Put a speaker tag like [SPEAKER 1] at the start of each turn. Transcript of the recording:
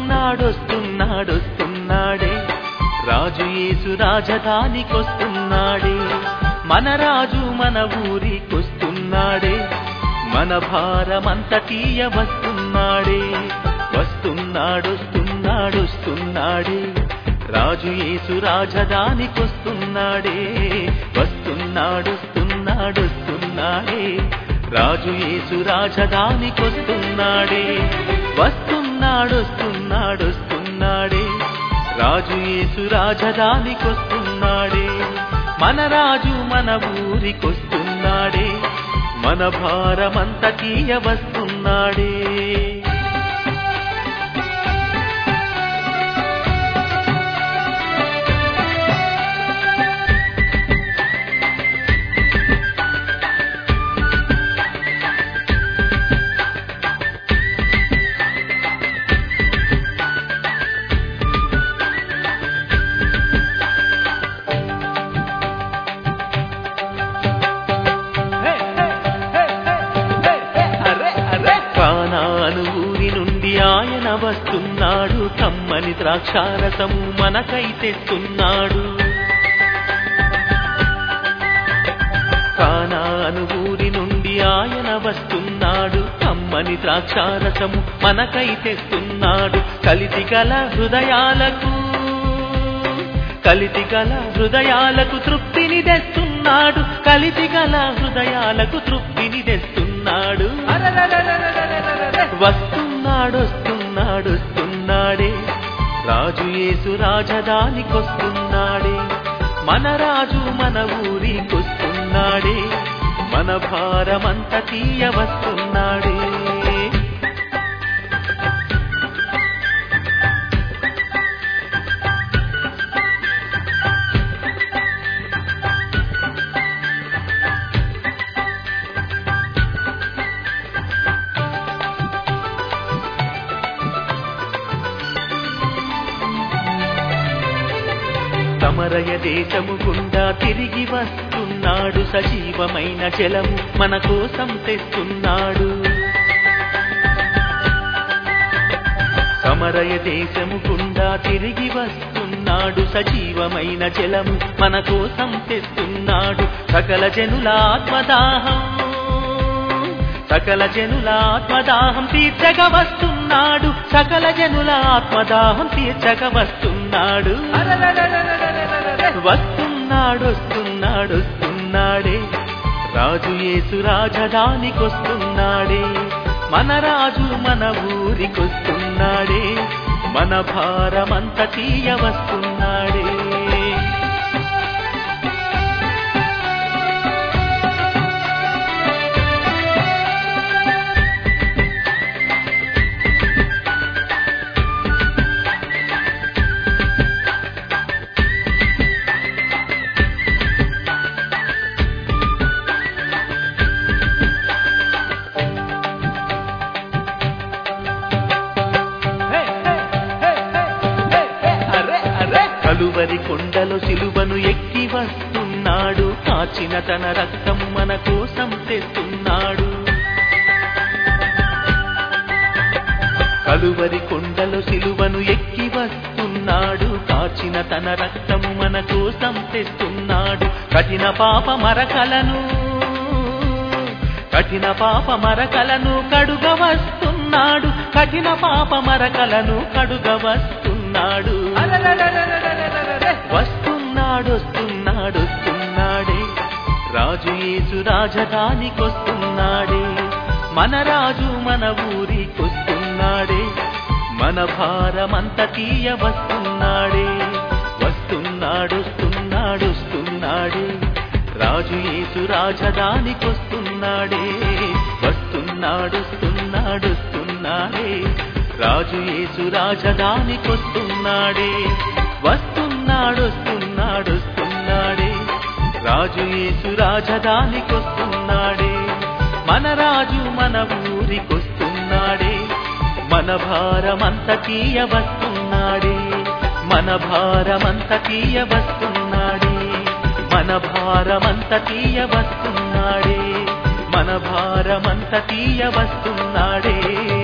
[SPEAKER 1] వస్తున్నాడొస్తున్నాడొస్తున్నాడే రాజు యేసు రాజధానికొస్తున్నాడే మన రాజు మన ఊరికొస్తున్నాడే మన భారమంత తీయ వస్తున్నాడే వస్తున్నాడొస్తున్నాడొస్తున్నాడే రాజు యేసు రాజధానికొస్తున్నాడే వస్తున్నాడొస్తున్నాడొస్తున్నాడే రాజు యేసు రాజధానికొస్తున్నాడే వస్తున్నాడొస్తున్నాడొస్తున్నాడే రాజు యేసు రాజధానికొస్తున్నాడే మన రాజు మన ఊరికొస్తున్నాడే మన భారమంత తీయ వస్తున్నాడే కానాను ఊరి నుండి ఆయన వస్తున్నాడు కమ్మని ద్రాక్షారసము మనకై తెస్తున్నాడు కానాను ఊరి నుండి ఆయన వస్తున్నాడు కమ్మని ద్రాక్షారసము మనకై తెస్తున్నాడు కలిసి గల హృదయాలకు కలిసి గల హృదయాలకు తృప్తిని తెస్తున్నాడు కలిసి గల హృదయాలకు తృప్తిని తెస్తున్నాడు వస్తున్నాడు వస్తున్నాడు వస్తున్నాడే రాజు యేసు రాజధానికొస్తున్నాడే మన రాజు మన ఊరికొస్తున్నాడే మన భారమంత తీయ వస్తున్నాడే సమరయ దేశము గుండా తిరిగి వస్తున్నాడు సజీవమైన జలము మన కోసం తెస్తున్నాడు సమరయ దేశము గుండా తిరిగి వస్తున్నాడు సజీవమైన జలము మన కోసం తెస్తున్నాడు సకల జనుల ఆత్మదాహం సకల జనుల ఆత్మదాహం తీర్చక వస్తున్నాడు సకల జనుల ఆత్మదాహం తీర్చక వస్తున్నాడు వస్తున్నాడు వస్తున్నాడు వస్తున్నాడే రాజు యేసు రాజధానికొస్తున్నాడే మన రాజు మన ఊరికొస్తున్నాడే మన భారమంత తీయ వస్తున్నాడే కలువరి కొండలో సిలువను ఎక్కి వస్తున్నాడు కాచిన తన రక్తం మన కోసం తెస్తున్నాడు కలువరి కొండలో సిలువను ఎక్కి వస్తున్నాడు కాచిన తన రక్తము మన కోసం తెస్తున్నాడు కఠిన పాప మరకలను కఠిన పాప మరకలను కడుగ వస్తున్నాడు కఠిన పాప మరకలను కడుగ వస్తున్నాడు వస్తున్నాడు వస్తున్నాడు వస్తున్నాడే రాజు యేసు రాజధానికొస్తున్నాడే మన రాజు మన ఊరికొస్తున్నాడే మన భారమంత తీయ వస్తున్నాడే వస్తున్నాడు వస్తున్నాడు వస్తున్నాడే రాజు యేసు రాజధానికొస్తున్నాడే వస్తున్నాడు వస్తున్నాడు వస్తున్నాడే రాజు యేసు రాజధానికొస్తున్నాడే వస్తున్నాడు వస్తున్నాడు వస్తున్నాడే రాజు యేసు రాజధానికొస్తున్నాడే మన రాజు మన ఊరికొస్తున్నాడే మన భారమంత తీయ వస్తున్నాడే మన భారమంత తీయ వస్తున్నాడే మన భారమంత తీయ వస్తున్నాడే మన భారమంత తీయ వస్తున్నాడే